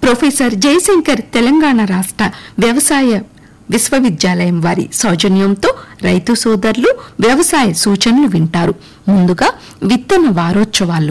professor Jayashankar Telangana రాష్ట్ర వ్యవసాయ విశ్వవిద్యాలయం వారి సౌజన్యంతో రైతు సోదరులు వ్యవసాయ సూచనలు వింటారు ముందుగా విత్తన వారోత్సవాలు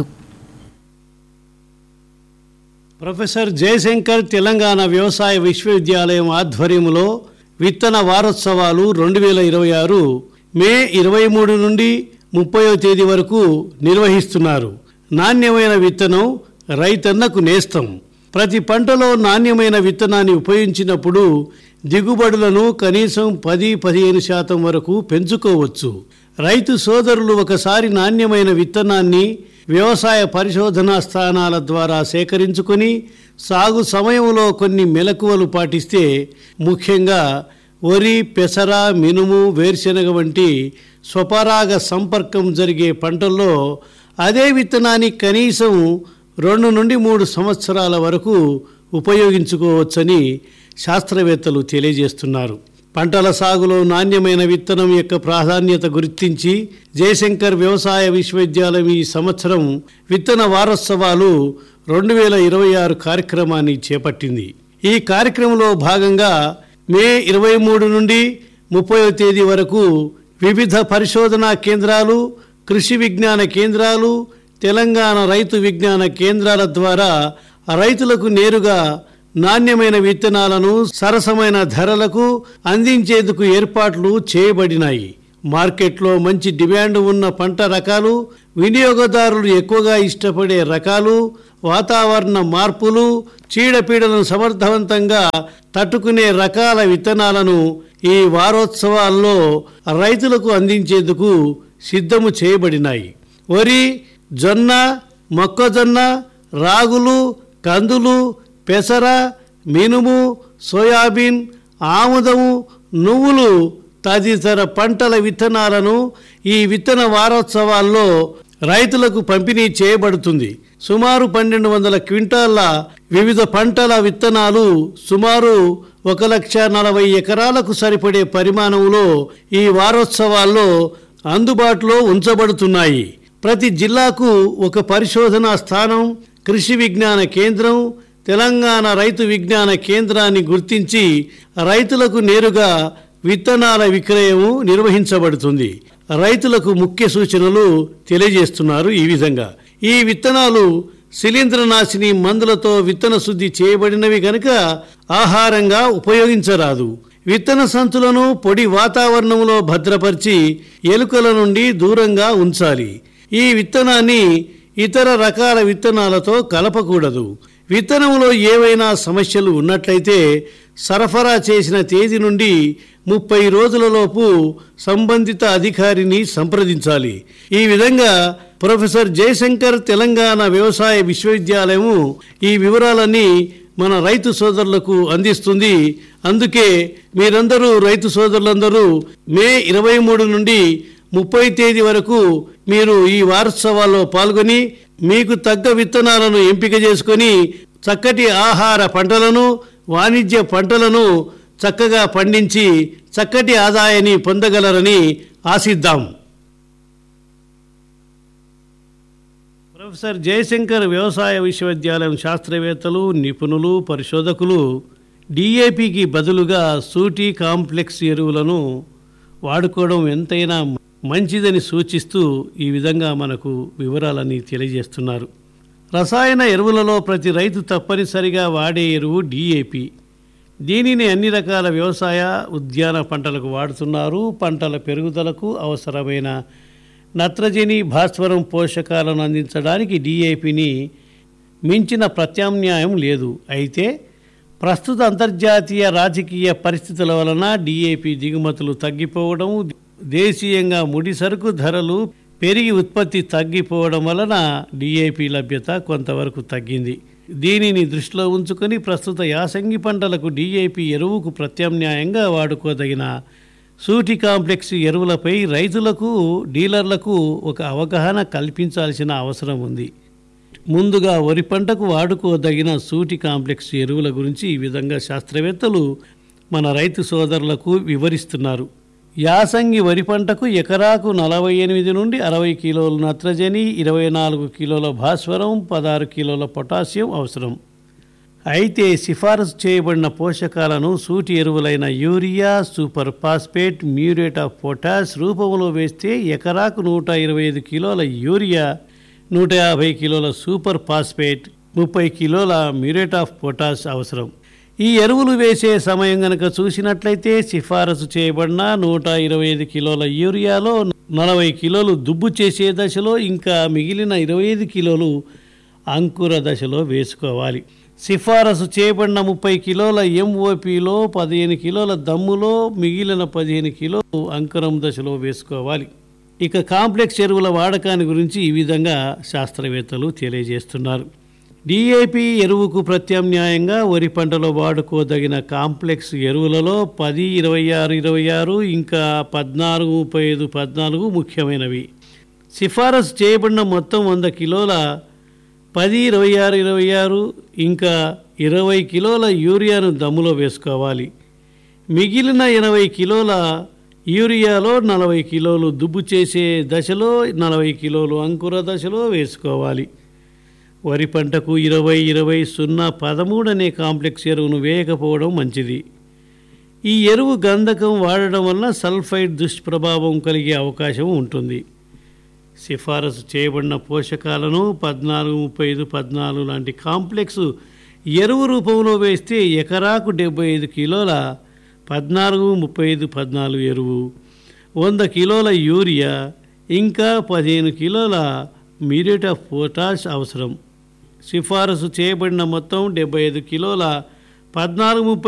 ప్రొఫెసర్ జయశంకర్ తెలంగాణ వ్యవసాయ విశ్వవిద్యాలయం ఆధ్వర్యంలో విత్తన వారోత్సవాలు రెండు వేల ఇరవై ఆరు మే ఇరవై మూడు నుండి ముప్పైవ తేదీ వరకు నిర్వహిస్తున్నారు నాణ్యమైన విత్తనం రైతన్నకు నేస్తం ప్రతి పంటలో నాణ్యమైన విత్తనాన్ని ఉపయోగించినప్పుడు దిగుబడులను కనీసం పది పదిహేను శాతం వరకు పెంచుకోవచ్చు రైతు సోదరులు ఒకసారి నాణ్యమైన విత్తనాన్ని వ్యవసాయ పరిశోధనా స్థానాల ద్వారా సేకరించుకొని సాగు సమయంలో కొన్ని మెలకువలు పాటిస్తే ముఖ్యంగా వరి పెసర మినుము వేరుశెనగ వంటి స్వపరాగ సంపర్కం జరిగే పంటల్లో అదే విత్తనాన్ని కనీసం రెండు నుండి మూడు సంవత్సరాల వరకు ఉపయోగించుకోవచ్చని శాస్త్రవేత్తలు తెలియజేస్తున్నారు పంటల సాగులో నాణ్యమైన విత్తనం యొక్క ప్రాధాన్యత గుర్తించి జయశంకర్ వ్యవసాయ విశ్వవిద్యాలయం ఈ సంవత్సరం విత్తన వారోత్సవాలు రెండు వేల ఇరవై ఆరు కార్యక్రమాన్ని చేపట్టింది ఈ కార్యక్రమంలో భాగంగా మే ఇరవై మూడు నుండి ముప్పై తేదీ వరకు వివిధ పరిశోధనా కేంద్రాలు కృషి విజ్ఞాన కేంద్రాలు తెలంగాణ రైతు విజ్ఞాన కేంద్రాల ద్వారా రైతులకు నేరుగా నాణ్యమైన విత్తనాలను సరసమైన ధరలకు అందించేందుకు ఏర్పాట్లు చేయబడినాయి మార్కెట్లో మంచి డిమాండ్ ఉన్న పంట రకాలు వినియోగదారులు ఎక్కువగా ఇష్టపడే రకాలు వాతావరణ మార్పులు చీడపీడలను సమర్థవంతంగా తట్టుకునే రకాల విత్తనాలను ఈ వారోత్సవాల్లో రైతులకు అందించేందుకు సిద్ధము చేయబడినాయి వరి జొన్న మొక్కజొన్న రాగులు కందులు పెసర మినుము సోయాబీన్ ఆముదము నువ్వులు తదితర పంటల విత్తనాలను ఈ విత్తన వారోత్సవాల్లో రైతులకు పంపిణీ చేయబడుతుంది సుమారు పన్నెండు వందల క్వింటాళ్ల వివిధ పంటల విత్తనాలు సుమారు ఒక లక్ష నలభై ఎకరాలకు సరిపడే పరిమాణంలో ఈ వారోత్సవాల్లో అందుబాటులో ఉంచబడుతున్నాయి ప్రతి జిల్లాకు ఒక పరిశోధనా స్థానం కృషి విజ్ఞాన కేంద్రం తెలంగాణ రైతు విజ్ఞాన కేంద్రాన్ని గుర్తించి రైతులకు నేరుగా విత్తనాల విక్రయము నిర్వహించబడుతుంది రైతులకు ముఖ్య సూచనలు తెలియజేస్తున్నారు ఈ విధంగా ఈ విత్తనాలు శిలీంద్రనాశిని మందులతో విత్తన శుద్ధి చేయబడినవి కనుక ఆహారంగా ఉపయోగించరాదు విత్తన సంచులను పొడి వాతావరణంలో భద్రపరిచి ఎలుకల నుండి దూరంగా ఉంచాలి ఈ విత్తనాన్ని ఇతర రకాల విత్తనాలతో కలపకూడదు విత్తనంలో ఏవైనా సమస్యలు ఉన్నట్లయితే సరఫరా చేసిన తేదీ నుండి ముప్పై రోజులలోపు సంబంధిత అధికారిని సంప్రదించాలి ఈ విధంగా ప్రొఫెసర్ జయశంకర్ తెలంగాణ వ్యవసాయ విశ్వవిద్యాలయము ఈ వివరాలన్నీ మన రైతు సోదరులకు అందిస్తుంది అందుకే మీరందరూ రైతు సోదరులందరూ మే ఇరవై మూడు నుండి ముప్పై తేదీ వరకు మీరు ఈ వారోత్సవాల్లో పాల్గొని మీకు తగ్గ విత్తనాలను ఎంపిక చేసుకొని చక్కటి ఆహార పంటలను వాణిజ్య పంటలను చక్కగా పండించి చక్కటి ఆదాయాన్ని పొందగలరని ఆశిద్దాం ప్రొఫెసర్ జయశంకర్ వ్యవసాయ విశ్వవిద్యాలయం శాస్త్రవేత్తలు నిపుణులు పరిశోధకులు డిఏపికి బదులుగా సూటి కాంప్లెక్స్ ఎరువులను వాడుకోవడం ఎంతైనా మంచిదని సూచిస్తూ ఈ విధంగా మనకు వివరాలని తెలియజేస్తున్నారు రసాయన ఎరువులలో ప్రతి రైతు తప్పనిసరిగా వాడే ఎరువు డిఏపి దీనిని అన్ని రకాల వ్యవసాయ ఉద్యాన పంటలకు వాడుతున్నారు పంటల పెరుగుదలకు అవసరమైన నత్రజని భాస్వరం పోషకాలను అందించడానికి డిఏపిని మించిన ప్రత్యామ్నాయం లేదు అయితే ప్రస్తుత అంతర్జాతీయ రాజకీయ పరిస్థితుల వలన డిఏపి దిగుమతులు తగ్గిపోవడం దేశీయంగా ముడి సరుకు ధరలు పెరిగి ఉత్పత్తి తగ్గిపోవడం వలన డిఏపి లభ్యత కొంతవరకు తగ్గింది దీనిని దృష్టిలో ఉంచుకొని ప్రస్తుత యాసంగి పంటలకు డిఏపి ఎరువుకు ప్రత్యామ్నాయంగా వాడుకోదగిన సూటి కాంప్లెక్స్ ఎరువులపై రైతులకు డీలర్లకు ఒక అవగాహన కల్పించాల్సిన అవసరం ఉంది ముందుగా వరి పంటకు వాడుకోదగిన సూటి కాంప్లెక్స్ ఎరువుల గురించి ఈ విధంగా శాస్త్రవేత్తలు మన రైతు సోదరులకు వివరిస్తున్నారు యాసంగి వరి పంటకు ఎకరాకు నలభై ఎనిమిది నుండి అరవై కిలోల నత్రజని ఇరవై నాలుగు కిలోల భాస్వరం పదహారు కిలోల పొటాషియం అవసరం అయితే సిఫారసు చేయబడిన పోషకాలను సూటి ఎరువులైన urea super phosphate muriate of potash రూపంలో వేస్తే ఎకరాకు నూట ఇరవై ఐదు కిలోల యూరియా నూట యాభై కిలోల సూపర్ ఫాస్ఫేట్ ముప్పై కిలోల మ్యూరేట్ ఆఫ్ పొటాష్ అవసరం ఈ ఎరువులు వేసే సమయం గనక చూసినట్లయితే సిఫారసు చేయబడిన నూట ఇరవై ఐదు కిలోల యూరియాలో నలభై కిలోలు దుబ్బు చేసే దశలో ఇంకా మిగిలిన ఇరవై ఐదు కిలోలు అంకుర దశలో వేసుకోవాలి సిఫారసు చేయబడిన ముప్పై కిలోల ఎంఓపిలో పదిహేను కిలోల దమ్ములో మిగిలిన పదిహేను కిలోలు అంకురం దశలో వేసుకోవాలి ఇక కాంప్లెక్స్ ఎరువుల వాడకాన్ని గురించి ఈ విధంగా శాస్త్రవేత్తలు తెలియజేస్తున్నారు డిఏపి ఎరువుకు ప్రత్యామ్నాయంగా వరి పంటలో వాడుకోదగిన కాంప్లెక్స్ ఎరువులలో పది ఇరవై ఆరు ఇరవై ఆరు ఇంకా పద్నాలుగు ముప్పై ఐదు పద్నాలుగు ముఖ్యమైనవి సిఫారసు చేయబడిన మొత్తం వంద కిలోల పది ఇరవై ఆరు ఇరవై ఆరు ఇంకా ఇరవై కిలోల యూరియాను దమ్ములో వేసుకోవాలి మిగిలిన ఎనభై కిలోల యూరియాలో నలభై కిలోలు దుబ్బు చేసే దశలో నలభై కిలోలు అంకుర దశలో వేసుకోవాలి వరి పంటకు ఇరవై ఇరవై సున్నా పదమూడు అనే కాంప్లెక్స్ ఎరువును వేయకపోవడం మంచిది ఈ ఎరువు గంధకం వాడడం వల్ల సల్ఫైడ్ దుష్ప్రభావం కలిగే అవకాశం ఉంటుంది సిఫారసు చేయబడిన పోషకాలను పద్నాలుగు ముప్పై ఐదు పద్నాలుగు లాంటి కాంప్లెక్స్ ఎరువు రూపంలో వేస్తే ఎకరాకు డెబ్బై ఐదు కిలోల పద్నాలుగు ముప్పై ఐదు పద్నాలుగు ఎరువు వంద కిలోల యూరియా ఇంకా పదిహేను కిలోల మ్యూరేట్ ఆఫ్ పొటాష్ అవసరం సిఫారసు చేయబడిన మొత్తం డెబ్బై ఐదు కిలోల పద్నాలుగు ముప్పై